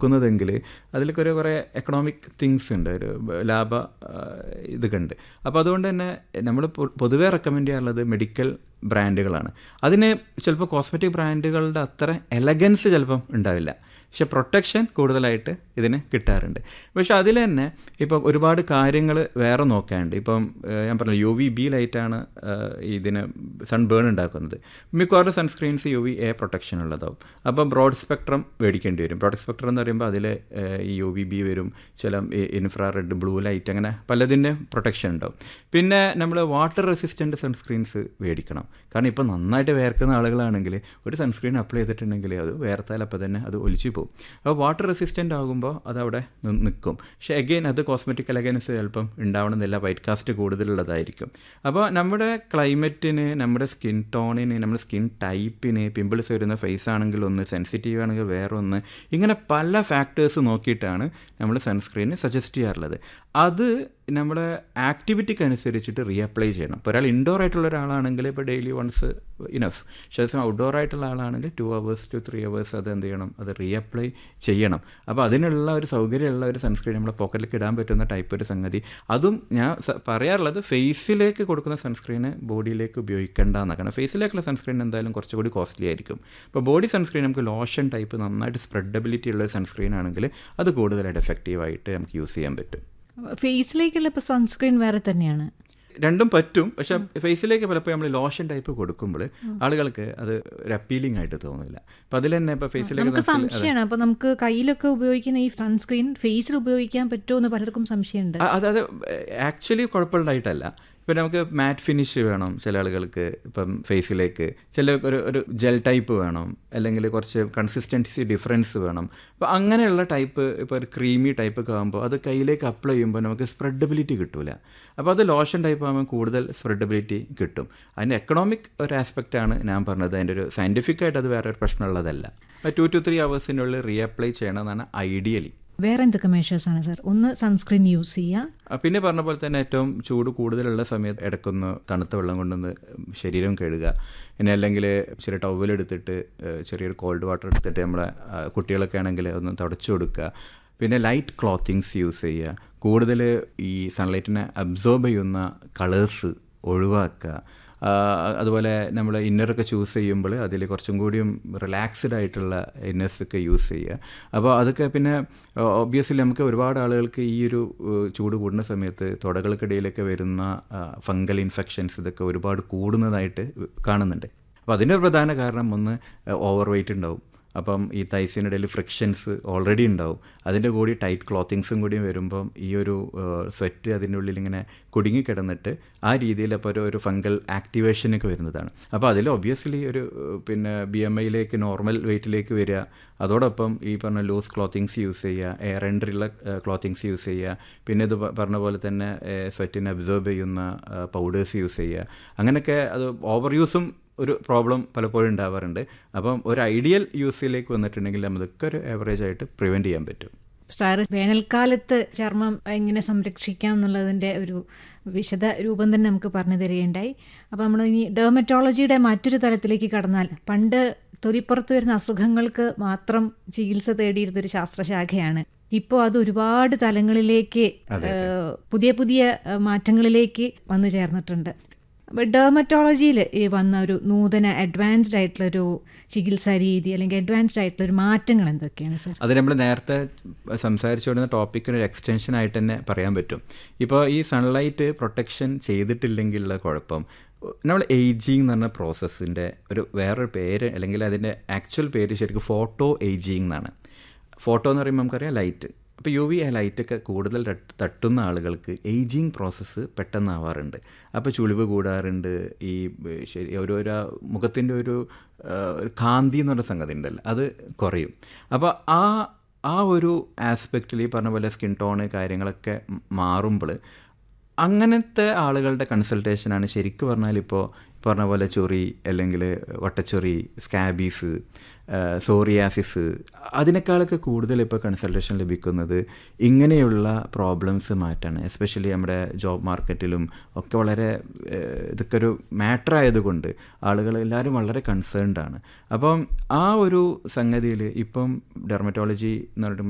കൊടുക്കുന്നതെങ്കിൽ അതിലൊക്കെ ഒരു കുറേ എക്കണോമിക് തിങ്സ് ഉണ്ട് ഒരു ലാഭ ആ, ഇതൊക്കെ ഉണ്ട് അപ്പോൾ അതുകൊണ്ട് തന്നെ നമ്മൾ പൊതുവേ റെക്കമെൻഡ് ചെയ്യാറുള്ളത് മെഡിക്കൽ ബ്രാൻഡുകളാണ് അതിന് ചിലപ്പോൾ കോസ്മെറ്റിക് ബ്രാൻഡുകളുടെ അത്ര എലഗൻസ് ചിലപ്പം ഉണ്ടാവില്ല പക്ഷെ പ്രൊട്ടക്ഷൻ കൂടുതലായിട്ട് ഇതിന് കിട്ടാറുണ്ട് പക്ഷെ അതിൽ തന്നെ ഇപ്പം ഒരുപാട് കാര്യങ്ങൾ വേറെ നോക്കാനുണ്ട് ഇപ്പം ഏഹ്, ഞാൻ പറഞ്ഞു യു വി ബി ലൈറ്റാണ് ഇതിന് സൺബേൺ ഉണ്ടാക്കുന്നത് മിക്കവാറും sunscreens U V A protection ഉള്ളതാവും അപ്പം ബ്രോഡ് സ്പെക്ട്രം മേടിക്കേണ്ടി വരും ബ്രോഡ് സ്പെക്ട്രം എന്ന് പറയുമ്പോൾ അതിൽ ഈ യു വി ബി വരും ചില ഇൻഫ്രാ റെഡ് ബ്ലൂ ലൈറ്റ് അങ്ങനെ പലതിൻ്റെ പ്രൊട്ടക്ഷൻ ഉണ്ടാവും പിന്നെ നമ്മൾ വാട്ടർ റെസിസ്റ്റൻറ്റ് സൺസ്ക്രീൻസ് മേടിക്കണം കാരണം ഇപ്പോൾ നന്നായിട്ട് വേർക്കുന്ന ആളുകളാണെങ്കിൽ ഒരു സൺസ്ക്രീൻ അപ്ലൈ ചെയ്തിട്ടുണ്ടെങ്കിൽ അത് വേർത്താൽ അപ്പോൾ തന്നെ അത് ഒലിച്ചു പോകും അപ്പോൾ വാട്ടർ റെസിസ്റ്റൻ്റ് ആകുമ്പോൾ അത് അവിടെ നിൽക്കും പക്ഷേ അഗെയിൻ അത് കോസ്മെറ്റിക് എലഗൻസ് ചിലപ്പം ഉണ്ടാവണമെന്നില്ല വൈറ്റ് കാസ്റ്റ് കൂടുതലുള്ളതായിരിക്കും അപ്പോൾ നമ്മുടെ ക്ലൈമറ്റിന് നമ്മുടെ സ്കിൻ ടോണിന് നമ്മുടെ സ്കിൻ ടൈപ്പിന് പിമ്പിൾസ് വരുന്ന ഫേസ് ആണെങ്കിൽ ഒന്ന് സെൻസിറ്റീവ് ആണെങ്കിൽ വേറെ ഒന്ന് ഇങ്ങനെ പല ഫാക്ടേഴ്സ് നോക്കിയിട്ടാണ് നമ്മൾ സൺസ്ക്രീന് സജസ്റ്റ് ചെയ്യാറുള്ളത് അത് നമ്മുടെ ആക്ടിവിറ്റിക്ക് അനുസരിച്ചിട്ട് റീഅപ്ലൈ ചെയ്യണം ഇപ്പോൾ ഒരാൾ ഇൻഡോർ ആയിട്ടുള്ള ഒരാളാണെങ്കിൽ ഇപ്പോൾ ഡെയിലി വൺസ് ഇനഫ് ശേഷം ഔട്ട്ഡോർ ആയിട്ടുള്ള ആളാണെങ്കിൽ two hours two three hours അത് എന്ത് ചെയ്യണം അത് റീഅപ്ലൈ ചെയ്യണം അപ്പോൾ അതിനുള്ള ഒരു സൗകര്യമുള്ള ഒരു സൺസ്ക്രീൻ നമ്മുടെ പോക്കറ്റിലേക്ക് ഇടാൻ പറ്റുന്ന ടൈപ്പ് ഒരു സംഗതി അതും ഞാൻ സ- പറയാറുള്ളത് ഫേസിലേക്ക് കൊടുക്കുന്ന സൺസ്ക്രീന് ബോഡിയിലേക്ക് ഉപയോഗിക്കേണ്ട എന്നാണ് കാരണം ഫേസിലേക്കുള്ള സൺസ്ക്രീൻ എന്തായാലും കുറച്ചുകൂടി കോസ്റ്റ്ലി ആയിരിക്കും ഇപ്പോൾ ബോഡി സൺസ്ക്രീൻ നമുക്ക് ലോഷൻ ടൈപ്പ് നന്നായിട്ട് സ്പ്രെഡബിലിറ്റി ഉള്ള സൺസ്ക്രീൻ ആണെങ്കിൽ അത് കൂടുതലായിട്ട് എഫക്റ്റീവായിട്ട് നമുക്ക് യൂസ് ചെയ്യാൻ പറ്റും ഫേസിലേക്കുള്ള ഇപ്പോൾ സൺസ്ക്രീൻ വേറെ തന്നെയാണ് രണ്ടും പറ്റും പക്ഷെ ഫേസിലേക്ക് പലപ്പോഴും നമ്മൾ ലോഷൻ ടൈപ്പ് കൊടുക്കുമ്പോൾ ആളുകൾക്ക് അത് ഒരു അപ്പീലിംഗ് ആയിട്ട് തോന്നില്ല അപ്പം അതിൽ തന്നെ ഇപ്പോൾ ഫേസിലേക്ക് നമുക്ക് സംശയമാണ് അപ്പോൾ നമുക്ക് കയ്യിലൊക്കെ ഉപയോഗിക്കുന്ന ഈ സൺസ്ക്രീൻ ഫേസിൽ ഉപയോഗിക്കാൻ പറ്റുമോ എന്ന് പലർക്കും സംശയമുണ്ട് അ- അത് അത് ആക്ച്വലി കുഴപ്പമുണ്ടായിട്ടല്ല ഇപ്പം നമുക്ക് മാറ്റ് ഫിനിഷ് വേണം ചില ആളുകൾക്ക് ഇപ്പം ഫേസിലേക്ക് ചില ഒരു ഒരു ജെൽ ടൈപ്പ് വേണം അല്ലെങ്കിൽ കുറച്ച് കൺസിസ്റ്റൻസി ഡിഫറൻസ് വേണം അപ്പോൾ അങ്ങനെയുള്ള ടൈപ്പ് ഇപ്പോൾ ഒരു ക്രീമി ടൈപ്പ് ഒക്കെ ആകുമ്പോൾ അത് കയ്യിലേക്ക് അപ്ലൈ ചെയ്യുമ്പോൾ നമുക്ക് സ്പ്രെഡബിലിറ്റി കിട്ടൂല അപ്പോൾ അത് ലോഷൻ ടൈപ്പ് ആകുമ്പോൾ കൂടുതൽ സ്പ്രെഡബിലിറ്റി കിട്ടും അതിൻ്റെ എക്കണോമിക് ഒരു ആസ്പെക്റ്റ് ആണ് ഞാൻ പറഞ്ഞത് അതിൻ്റെ ഒരു സയൻറ്റിഫിക് ആയിട്ട് അത് വേറെ ഒരു പ്രശ്നമുള്ളതല്ല ടു ടു ത്രീ അവേഴ്സിനുള്ളിൽ റീഅപ്ലൈ ചെയ്യണമെന്നാണ് ഐഡിയലി വേറെ എന്തൊക്കെ മെഷേഴ്സ് ആണ് സാർ ഒന്ന് സൺസ്ക്രീൻ യൂസ് ചെയ്യുക ആ, പിന്നെ പറഞ്ഞ പോലെ തന്നെ ഏറ്റവും ചൂട് കൂടുതലുള്ള സമയത്ത് ഇടയ്ക്കൊന്ന് തണുത്ത വെള്ളം കൊണ്ടൊന്ന് ശരീരം കഴുകുക പിന്നെ അല്ലെങ്കിൽ ചെറിയ ടവലെടുത്തിട്ട് ചെറിയൊരു കോൾഡ് വാട്ടർ എടുത്തിട്ട് നമ്മളെ ആ, കുട്ടികളൊക്കെ ആണെങ്കിൽ ഒന്ന് തുടച്ചു കൊടുക്കുക പിന്നെ ലൈറ്റ് ക്ലോത്തിങ്സ് യൂസ് ചെയ്യുക കൂടുതൽ ഈ സൺലൈറ്റിനെ അബ്സോർബ് ചെയ്യുന്ന കളേഴ്സ് ഒഴിവാക്കുക ആ, അതുപോലെ നമ്മൾ ഇന്നറൊക്കെ ചൂസ് ചെയ്യുമ്പോൾ അതിൽ കുറച്ചും കൂടിയും റിലാക്സ്ഡ് ആയിട്ടുള്ള ഇന്നേഴ്സൊക്കെ യൂസ് ചെയ്യുക അപ്പോൾ അതൊക്കെ പിന്നെ ഒബ്വിയസ്ലി നമുക്ക് ഒരുപാട് ആളുകൾക്ക് ഈ ഒരു ഏഹ്, ചൂട് കൂടുന്ന സമയത്ത് തുടകൾക്കിടയിലൊക്കെ വരുന്ന ഫംഗൽ ഇൻഫെക്ഷൻസ് ഇതൊക്കെ ഒരുപാട് കൂടുന്നതായിട്ട് കാണുന്നുണ്ട് അപ്പോൾ അതിൻ്റെ ഒരു പ്രധാന കാരണം ഒന്ന് ഓവർ വെയിറ്റ് ഉണ്ടാവും അപ്പം ഈ തൈസിനിടയിൽ ഫ്രിക്ഷൻസ് ഓൾറെഡി ഉണ്ടാവും അതിൻ്റെ കൂടി ടൈറ്റ് ക്ലോത്തിങ്സും കൂടി വരുമ്പം ഈ ഒരു സ്വെറ്റ് അതിൻ്റെ ഉള്ളിൽ ഇങ്ങനെ കുടുങ്ങിക്കിടന്നിട്ട് ആ രീതിയിൽ അപ്പോൾ ഒരു ഒരു ഫംഗൽ ആക്ടിവേഷനൊക്കെ വരുന്നതാണ് അപ്പോൾ അതിൽ ഒബ്വിയസ്ലി ഒരു ഏഹ്, പിന്നെ ബി എം ഐയിലേക്ക് നോർമൽ വെയിറ്റിലേക്ക് വരിക അതോടൊപ്പം ഈ പറഞ്ഞ ലൂസ് ക്ലോത്തിങ്സ് യൂസ് ചെയ്യുക എയർ എൻട്രിയുള്ള ക്ലോത്തിങ്സ് യൂസ് ചെയ്യുക പിന്നെ ഇത് പ- പറഞ്ഞ പോലെ തന്നെ സ്വെറ്റിനെ അബ്സോർബ് ചെയ്യുന്ന പൗഡേഴ്സ് യൂസ് ചെയ്യുക അങ്ങനെയൊക്കെ അത് ഓവർ യൂസും ഒരു പ്രോബ്ലം പലപ്പോഴും ഉണ്ടാവാറുണ്ട് അപ്പം ഒരു ഐഡിയൽ യൂസിലേക്ക് വന്നിട്ടുണ്ടെങ്കിൽ നമുക്കൊക്കെ ഒരു ആവറേജ് ആയിട്ട് പ്രിവെൻറ്റ് ചെയ്യാൻ പറ്റും സാറ് വേനൽക്കാലത്ത് ചർമ്മം എങ്ങനെ സംരക്ഷിക്കാം എന്നുള്ളതിൻ്റെ ഒരു വിശദ രൂപം തന്നെ നമുക്ക് പറഞ്ഞു തരികയുണ്ടായി അപ്പോൾ നമ്മൾ ഇനി ഡെർമറ്റോളജിയുടെ മറ്റൊരു തലത്തിലേക്ക് കടന്നാൽ പണ്ട് തൊലിപ്പുറത്ത് വരുന്ന അസുഖങ്ങൾക്ക് മാത്രം ചികിത്സ തേടിയിരുന്നൊരു ശാസ്ത്രശാഖയാണ് ഇപ്പോൾ അത് ഒരുപാട് തലങ്ങളിലേക്ക് ഏഹ്, പുതിയ പുതിയ ഏഹ്, മാറ്റങ്ങളിലേക്ക് വന്നു ചേർന്നിട്ടുണ്ട് ഡെർമറ്റോളജിയിൽ ഈ വന്ന ഒരു നൂതന അഡ്വാൻസ്ഡ് ആയിട്ടുള്ളൊരു ചികിത്സാ രീതി അല്ലെങ്കിൽ അഡ്വാൻസ്ഡ് ആയിട്ടുള്ള ഒരു മാറ്റങ്ങൾ എന്തൊക്കെയാണ് സാർ അത് നമ്മൾ നേരത്തെ സംസാരിച്ചുകൊണ്ടിരുന്ന ടോപ്പിക്കിന് ഒരു എക്സ്റ്റൻഷൻ ആയിട്ട് തന്നെ പറയാൻ പറ്റും ഇപ്പോൾ ഈ സൺലൈറ്റ് പ്രൊട്ടക്ഷൻ ചെയ്തിട്ടില്ലെങ്കിലുള്ള കുഴപ്പം നമ്മൾ ഏജിങ് എന്ന് പറഞ്ഞ പ്രോസസ്സിൻ്റെ ഒരു വേറൊരു പേര് അല്ലെങ്കിൽ അതിൻ്റെ ആക്ച്വൽ പേര് ശരിക്കും ഫോട്ടോ ഏജിങ് എന്നാണ് ഫോട്ടോ എന്ന് പറയുമ്പോൾ നമുക്കറിയാം ലൈറ്റ് അപ്പോൾ യു വി ലൈറ്റൊക്കെ കൂടുതൽ തട്ട് തട്ടുന്ന ആളുകൾക്ക് ഏജിങ് പ്രോസസ്സ് പെട്ടെന്നാവാറുണ്ട് അപ്പോൾ ചുളിവ് കൂടാറുണ്ട് ഈ ഏ, ശരി ഓരോരോ മുഖത്തിൻ്റെ ഒരു ആ, ഒരു കാന്തി എന്ന് പറഞ്ഞ സംഗതി ഉണ്ടല്ലോ അത് കുറയും അപ്പോൾ ആ ആ ഒരു ആസ്പെക്റ്റിൽ ഈ പറഞ്ഞ പോലെ സ്കിൻ ടോണ് കാര്യങ്ങളൊക്കെ മാറുമ്പോൾ അങ്ങനത്തെ ആളുകളുടെ കൺസൾട്ടേഷനാണ് ശരിക്കും പറഞ്ഞാൽ ഇപ്പോൾ പറഞ്ഞ പോലെ ചൊറി അല്ലെങ്കിൽ വട്ടച്ചൊറി സ്കാബീസ് സോറിയാസിസ് അതിനേക്കാളൊക്കെ കൂടുതൽ ഇപ്പോൾ കൺസൾട്ടേഷൻ ലഭിക്കുന്നത് ഇങ്ങനെയുള്ള പ്രോബ്ലംസ് മാറ്റാണ് എസ്പെഷ്യലി നമ്മുടെ ജോബ് മാർക്കറ്റിലും ഒക്കെ വളരെ ഏഹ്, ഇതൊക്കെ ഒരു മാറ്റർ ആയതുകൊണ്ട് ആളുകൾ എല്ലാവരും വളരെ കൺസേൺഡ് ആണ് അപ്പം ആ ഒരു സംഗതിയിൽ ഇപ്പം ഡെർമറ്റോളജി എന്ന് പറഞ്ഞിട്ട്